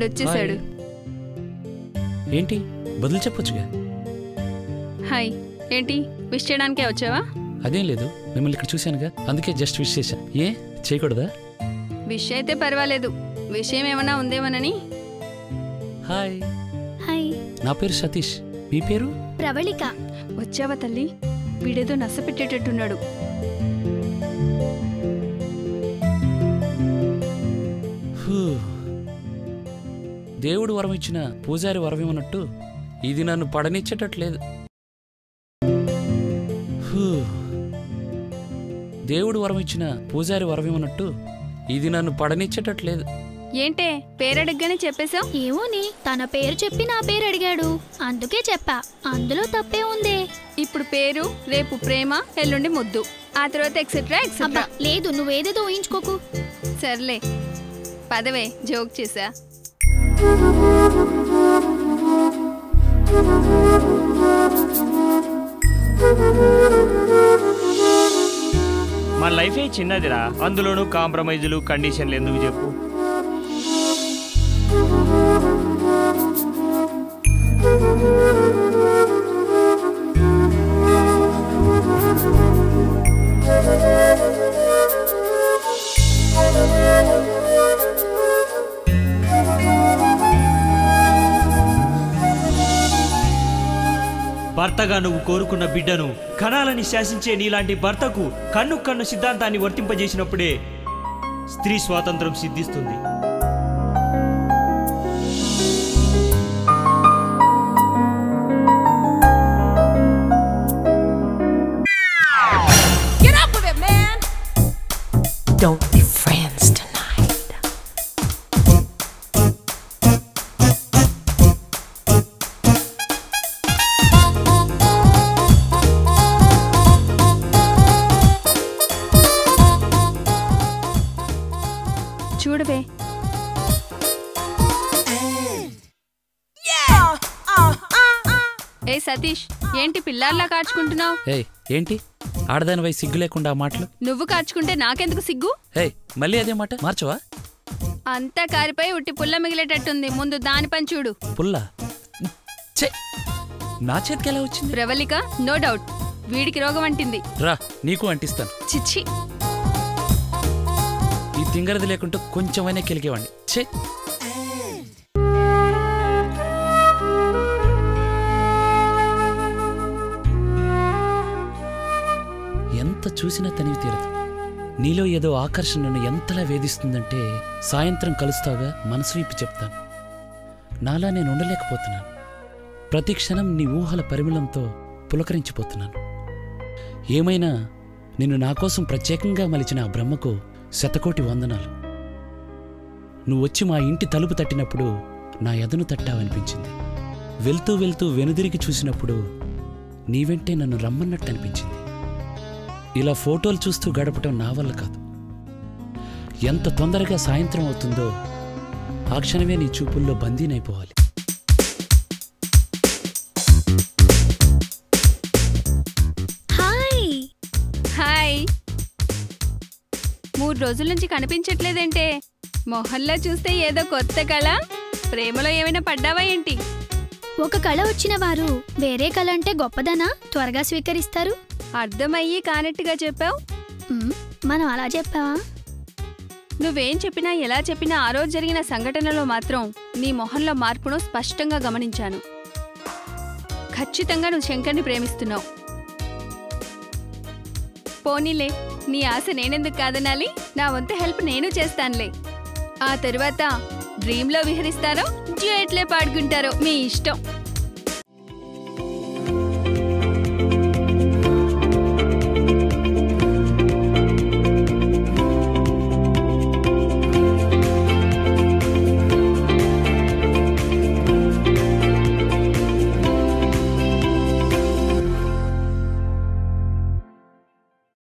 ఈడొచ్చేసాడు ఏంటి బదులు చెప్పొచ్చుగా హాయ్ ఏంటి విష్ చేయడానికే వచ్చావా అదేం లేదు మిమ్మల్ని ఇక్కడ చూశానుగా అందుకే జస్ట్ విష్ చేశాను ఏ చేయకూడదా విష్ అయితే పర్వాలేదు విషయం ఏమైనా ఉందేమోనని హాయ్ హాయ్ నా పేరు సతీష్ మీ పేరు ప్రవళిక వచ్చావా తల్లి వీడేదో నస పెట్టేటట్టున్నాడు హూ. దేవుడు వరం ఇచ్చిన పూజారి వరం ఇవ్వనట్టు ఇది నన్ను పడనిచ్చేటట్లేదు హూ. దేవుడు వరం ఇచ్చిన పూజారి వరం ఇవ్వనట్టు ఇది నన్ను పడనిచ్చేటట్లేదు ఏంటే పేరడగ్గానే చెప్పేశావు ఏమోని తన పేరు చెప్పి నా పేరు అడిగాడు అందుకే చెప్పా అందులో తప్పే ఉంది ఇప్పుడు పేరు రేపు ప్రేమ ఎల్లుండి ముద్దు ఆ తర్వాత ఎక్సెట్రా అబ్బా ఎక్సెట్రా లేదు నువ్వేదేదో ఊహించుకోకు సర్లే పదవే జోక్ చేసా మన లైఫే చిన్నదిరా అందులోనూ కాంప్రమైజులు కండిషన్లు ఎందుకు చెప్పు భర్తగా నువ్వు కోరుకున్న బిడ్డను కణాలని శాసించే నీలాంటి భర్తకు కన్ను కన్ను సిద్ధాంతాన్ని వర్తింపజేసినప్పుడే స్త్రీ స్వాతంత్రం సిద్ధిస్తుంది Get up with it, man! Don't be friends tonight. చూడవే ఏ సతీష్ ఏంటి పిల్లాల్లా కార్చుకుంటున్నావు ఏయ్ ఏంటి ఆడదానివై సిగ్గు లేకుండా ఆ మాటలు నువ్వు కార్చుకుంటే నాకెందుకు సిగ్గు ఏయ్ మళ్ళీ అదే మాట మార్చవా అంతా కారిపోయి ఉట్టి పుల్ల మిగిలేటట్టుంది ముందు దాని పని చూడు పుల్లా ఛే నా చేతికి ఎలా వచ్చింది ప్రవళిక నో డౌట్ వీడికి రోగం అంటింది రా నీకు అంటిస్తాను చిచ్చి ఈ తింగరది లేకుంటే కొంచెమైనా కెలిగేవాడిని ఛే ఎంత చూసినా తనివి తీరదు నీలో ఏదో ఆకర్షణ నన్ను ఎంతలా వేధిస్తుందంటే సాయంత్రం కలుస్తావుగా మనసు విప్పి చెప్తాను నాలా నేను ఉండలేకపోతున్నాను ప్రతి క్షణం నీ ఊహల పరిమళంతో పులకరించిపోతున్నాను ఏమైనా నిన్ను నా కోసం ప్రత్యేకంగా మలిచిన ఆ బ్రహ్మకు శతకోటి వందనాలు నువ్వు వచ్చి మా ఇంటి తలుపు తట్టినప్పుడు నా ఎదను తట్టావనిపించింది వెళ్తూ వెళ్తూ వెనుదిరిగి చూసినప్పుడు నీ వెంటే నన్ను రమ్మన్నట్టు అనిపించింది ఇలా ఫోటోలు చూస్తూ గడపటం నా వల్ల కాదు ఎంత తొందరగా సాయంత్రం అవుతుందో ఆ క్షణమే నీ చూపుల్లో బందీనైపోవాలి హాయ్ హాయ్ మూడు రోజుల నుంచి కనిపించట్లేదంటే మొహల్లా చూస్తే ఏదో కొత్త కళ ప్రేమలో ఏమైనా పడ్డావా ఏంటి ఒక కళ వచ్చిన వారు వేరే కళ అంటే గొప్పదనా త్వరగా స్వీకరిస్తారు అర్థమయ్యి కానట్టుగా చెప్పావు మ్, మనం అలా చెప్పావా నువ్వేం చెప్పినా ఎలా చెప్పినా ఆ రోజు జరిగిన సంఘటనలో మాత్రం నీ మొహంలో మార్పును స్పష్టంగా గమనించాను ఖచ్చితంగా నువ్వు శంకర్ని ప్రేమిస్తున్నావు పోనీలే నీ ఆశ నేనెందుకు కాదనాలి నా వంతు హెల్ప్ నేను చేస్తానులే ఆ తరువాత డ్రీమ్లో విహరిస్తారో డ్యూయెట్లే పాడుకుంటారో మీ ఇష్టం